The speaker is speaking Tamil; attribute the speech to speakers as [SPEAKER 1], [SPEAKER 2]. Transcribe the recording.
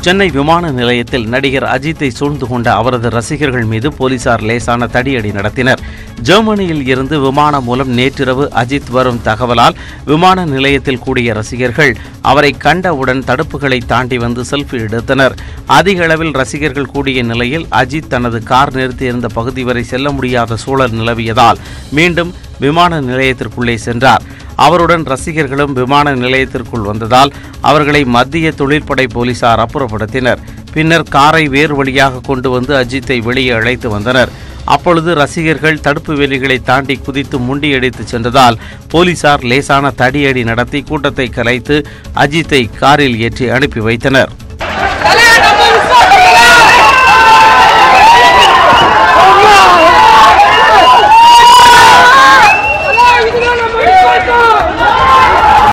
[SPEAKER 1] சென்னை விமான நிலையத்தில் நடிகர் அஜித்தை சூழ்ந்து கொண்ட அவரது ரசிகர்கள் மீது போலீசார் லேசான தடியடி நடத்தினர் ஜெர்மனியில் இருந்து விமானம் மூலம் நேற்றிரவு அஜித் வரும் தகவலால் விமான நிலையத்தில் கூடிய ரசிகர்கள் அவரை கண்டவுடன் தடுப்புகளை தாண்டி வந்து செல்ஃபி எடுத்தனர் அதிக அளவில் ரசிகர்கள் கூடிய நிலையில் அஜித் தனது கார் நிறுத்தியிருந்த பகுதி வரை செல்ல முடியாத சூழல் நிலவியதால் மீண்டும் விமான நிலையத்திற்குள்ளே சென்றார் அவருடன் ரசிகர்களும் விமான நிலையத்திற்குள் வந்ததால் அவர்களை மத்திய தொழிற்படை போலீசார் அப்புறப்படுத்தினர் பின்னர் காரை வேறு வழியாக கொண்டு வந்து அஜித்தை வெளியே அழைத்து வந்தனர் அப்பொழுது ரசிகர்கள் தடுப்பு வேலிகளை தாண்டி குதித்து முண்டியடித்து சென்றதால் போலீசார் லேசான தடியடி நடத்தி கூட்டத்தை கலைத்து அஜித்தை காரில் ஏற்றி அனுப்பி வைத்தனர்
[SPEAKER 2] தல